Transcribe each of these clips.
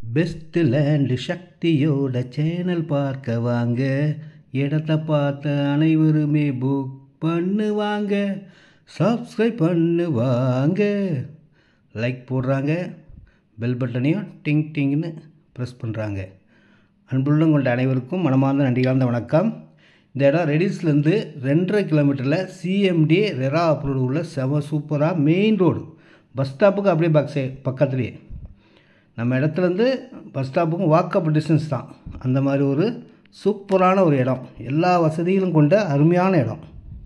best land சக்தியோட channel பார்க்க வாங்க இடத்த பார்த்த அனைவருமே புக் பண்ணுவாங்க சப்ஸ்கிரைப் பண்ணுவாங்க லைக் போடுறாங்க பெல் பட்டனையும் டிங் டிங்னு ப்ரெஸ் பண்ணுறாங்க அன்புள்ள கொண்ட அனைவருக்கும் மனமார்ந்த நன்றி கலந்த வணக்கம் இந்த இடம் ரெடிஸ்லேருந்து ரெண்டரை கிலோமீட்டரில் சிஎம்டி ரெரா அப்ரோடு உள்ள செம சூப்பராக மெயின் ரோடு பஸ் ஸ்டாப்புக்கு அப்படியே பக் சை பக்கத்துலேயே நம்ம இடத்துலேருந்து பஸ் ஸ்டாப்புக்கும் வாக்கப் டிஸ்டன்ஸ் தான் அந்த மாதிரி ஒரு சூப்பரான ஒரு இடம் எல்லா வசதிகளும் கொண்ட அருமையான இடம்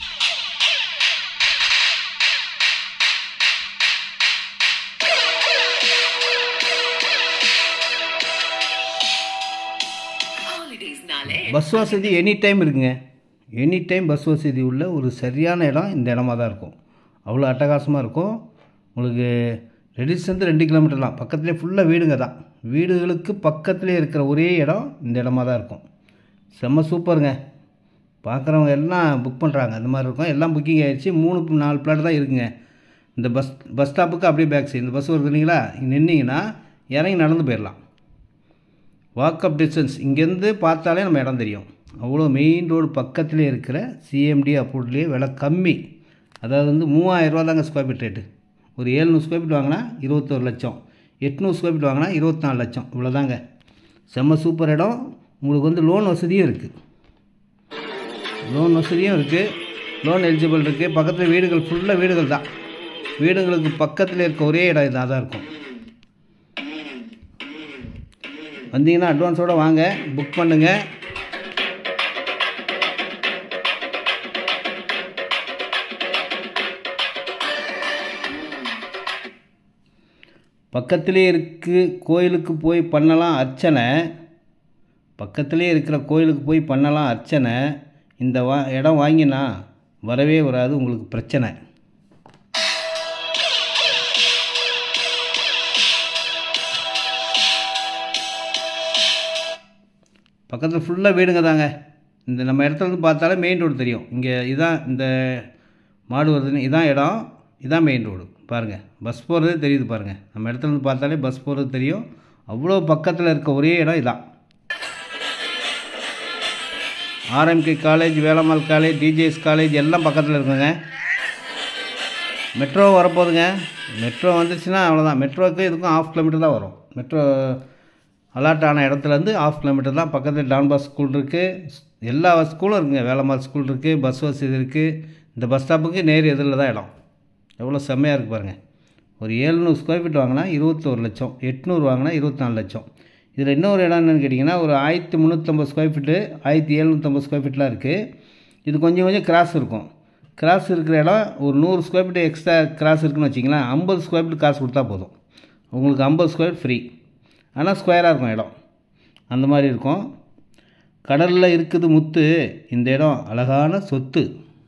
ஹாலிடேஸ்னாலே பஸ் வசதி எனி டைம் இருக்குங்க எனி டைம் பஸ் வசதி உள்ள ஒரு சரியான இடம் இந்த இடமா தான் இருக்கும் அவ்வளோ அட்டகாசமாக இருக்கும் உங்களுக்கு ரெடிஸ்லேருந்து ரெண்டு கிலோமீட்டர் தான் பக்கத்துலேயே ஃபுல்லாக வீடுங்க தான் வீடுகளுக்கு பக்கத்துலேயே இருக்கிற ஒரே இடம் இந்த இடமா தான் இருக்கும் செம்ம சூப்பருங்க பார்க்குறவங்க எல்லாம் புக் பண்ணுறாங்க அந்த மாதிரி இருக்கும் எல்லாம் புக்கிங் ஆகிடுச்சு மூணு நாலு பிளாட் தான் இருக்குங்க இந்த பஸ் பஸ் ஸ்டாப்புக்கு அப்படியே பேக் சைடு இந்த பஸ் வருது இல்லைங்களா இங்கே நின்னீங்கன்னா இறங்கி நடந்து போயிடலாம் வாக்கப் டிஸ்டன்ஸ் இங்கேருந்து பார்த்தாலே நம்ம இடம் தெரியும் அவ்வளோ மெயின் ரோடு பக்கத்துலேயே இருக்கிற சிஎம்டி அப்ரூவ்லேயே விலை கம்மி அதாவது வந்து மூவாயிரரூவா தாங்க ஸ்கொயர் ஃபீட் ரேட்டு ஒரு ஏழ்நூறு ஸ்கொயர் ஃபீட் வாங்கினா இருபத்தோரு லட்சம் எட்நூறு ஸ்கொயர் ஃபீட் வாங்கினா இருபத்தி நாலு லட்சம் இவ்வளோதாங்க செம்ம சூப்பர் இடம் உங்களுக்கு வந்து லோன் வசதியும் இருக்குது லோன் வசதியும் இருக்குது லோன் எலிஜிபிள் இருக்குது பக்கத்தில் வீடுகள் ஃபுல்லாக வீடுகள் தான் வீடுகளுக்கு பக்கத்தில் இருக்க ஒரே இடம் இதாக தான் இருக்கும் வந்தீங்கன்னா அட்வான்ஸோடு வாங்க புக் பண்ணுங்கள் பக்கத்திலே இருக்கு கோயிலுக்கு போய் பண்ணலாம் அர்ச்சனை பக்கத்திலே இருக்கிற கோயிலுக்கு போய் பண்ணலாம் அர்ச்சனை இந்த வா இடம் வாங்கினா வரவே வராது உங்களுக்கு பிரச்சனை பக்கத்தில் ஃபுல்லாக வீடுங்க தாங்க இந்த நம்ம இடத்துல இருந்து பார்த்தாலே மெயின் ரோடு தெரியும் இங்கே இதான் இந்த மாடு வருதுன்னு இதான் இடம் இதான் மெயின் ரோடு பாருங்கள் பஸ் போகிறதே தெரியுது பாருங்கள் நம்ம இடத்துல இருந்து பார்த்தாலே பஸ் போகிறது தெரியும் அவ்வளோ பக்கத்தில் இருக்க ஒரே இடம் இதான் RMK college Velammal college DJS college எல்லாம் பக்கத்தில் இருக்குங்க மெட்ரோ வரப்போகுதுங்க மெட்ரோ வந்துச்சுன்னா அவ்வளோதான் மெட்ரோவுக்கு இதுக்கும் ஆஃப் கிலோமீட்டர் தான் வரும் மெட்ரோ அலாட் ஆன இடத்துலேருந்து ஆஃப் கிலோமீட்டர் தான் பக்கத்தில் டான்பாஸ் ஸ்கூல் இருக்குது எல்லா ஸ்கூலும் இருக்குங்க வேலம்மாள் ஸ்கூல் இருக்குது பஸ் வசதி இருக்குது இந்த பஸ் ஸ்டாப்புக்கு நேர் எதிரில் தான் இடம் எவ்வளோ செம்மையாக இருக்குது பாருங்கள் ஒரு ஏழ்நூறு ஸ்கொயர் ஃபீட் வாங்கினா இருபத்தோரு லட்சம் எட்நூறு வாங்கினா இருபத்தி நாலு லட்சம் இதில் இன்னொரு இடம் என்னென்னு கேட்டிங்கன்னா ஒரு ஆயிரத்தி முந்நூற்றம்பது ஸ்கொயர் ஃபீட்டு ஆயிரத்தி எழுநூற்றம்பது ஸ்கொயர் ஃபீட்லாம் இருக்குது இது கொஞ்சம் கொஞ்சம் கிராஸ் இருக்கும் கிராஸ் இருக்கிற இடம் ஒரு நூறு ஸ்கொயர் ஃபீட் எக்ஸ்ட்ரா கிராஸ் இருக்குன்னு வச்சிங்களேன் ஐம்பது ஸ்கொயர் ஃபீட் காசு கொடுத்தா போதும் உங்களுக்கு ஐம்பது ஸ்கொயர் ஃப்ரீ ஆனால் ஸ்கொயராக இருக்கும் இடம் அந்த மாதிரி இருக்கும் கடலில் இருக்குது முத்து இந்த இடம் அழகான சொத்து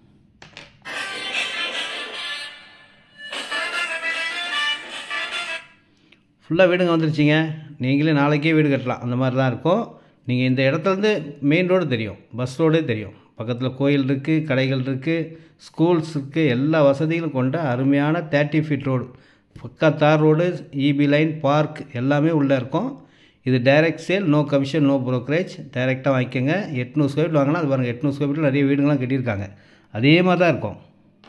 ஃபுல்லாக வீடுங்க வந்துருச்சிங்க நீங்களே நாளைக்கே வீடு கட்டலாம் அந்த மாதிரி தான் இருக்கும் நீங்கள் இந்த இடத்துலேருந்து மெயின் ரோடு தெரியும் பஸ் ரோடே தெரியும் பக்கத்தில் கோயில் இருக்குது கடைகள் இருக்குது ஸ்கூல்ஸ் இருக்குது எல்லா வசதிகளும் கொண்ட அருமையான தேர்ட்டி ஃபீட் ரோடு பக்கா தார் ரோடு இபி லைன் பார்க் எல்லாமே உள்ளே இருக்கும் இது direct sale no commission no brokerage டைரெக்டாக வாங்கிக்கோங்க எட்நூறு ஸ்கொயர் ஃபீட் வாங்கினா அது பாருங்கள் எட்நூறு ஸ்கொயர் ஃபீட்டில் நிறைய வீடுங்கள்லாம் கட்டியிருக்காங்க அதே மாதிரி தான் இருக்கும்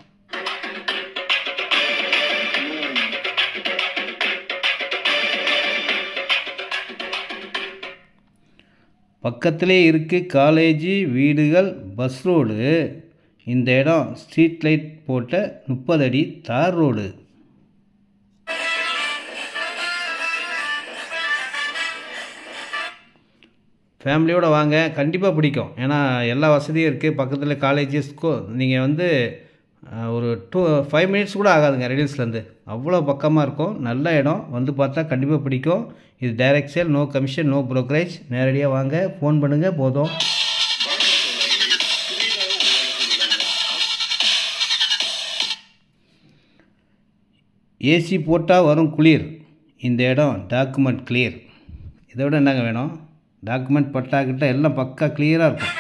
பக்கத்திலே இருக்குது காலேஜு வீடுகள் பஸ் ரோடு இந்த இடம் ஸ்ட்ரீட் லைட் போட்ட முப்பது அடி தார் ரோடு ஃபேமிலியோடு வாங்க கண்டிப்பாக பிடிக்கும் ஏன்னா எல்லா வசதியும் இருக்குது பக்கத்தில் காலேஜு ஸ்கூல் நீங்கள் வந்து அஹ், ஒரு டூ ஃபைவ் மினிட்ஸ் கூட ஆகாதுங்க ரெடில்ஸ்லேருந்து அவ்வளோ பக்கமாக இருக்கும் நல்ல இடம் வந்து பார்த்தா கண்டிப்பாக பிடிக்கும் இது direct sale no commission no brokerage நேரடியாக வாங்க ஃபோன் பண்ணுங்கள் போதும் ஏசி போட்டால் வரும் குளிர் இந்த இடம் டாக்குமெண்ட் கிளியர் இதை விட என்னங்க வேணும் டாக்குமெண்ட் பட்டாக்கிட்ட எல்லாம் பக்கா கிளியராக இருக்கும்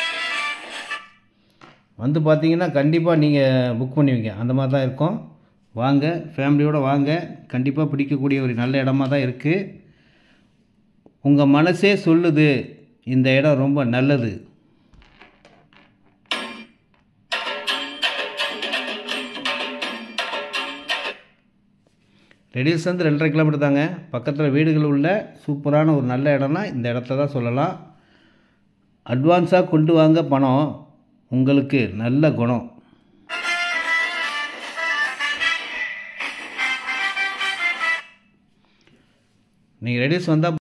வந்து பார்த்தீங்கன்னா கண்டிப்பாக நீங்கள் புக் பண்ணுவீங்க அந்த மாதிரி தான் இருக்கும் வாங்க ஃபேமிலியோடு வாங்க கண்டிப்பாக பிடிக்கக்கூடிய ஒரு நல்ல இடமா தான் இருக்குது உங்கள் மனசே சொல்லுது இந்த இடம் ரொம்ப நல்லது ரெடில்ஸ் வந்து ரெண்டரை கிலோமீட்டர் தாங்க பக்கத்தில் வீடுகள் உள்ள சூப்பரான ஒரு நல்ல இடம்னா இந்த இடத்த தான் சொல்லலாம் அட்வான்ஸாக கொண்டு வாங்க பணம் உங்களுக்கு நல்ல குணம் நீங்கள் ரெடில்ஸ் வந்தால்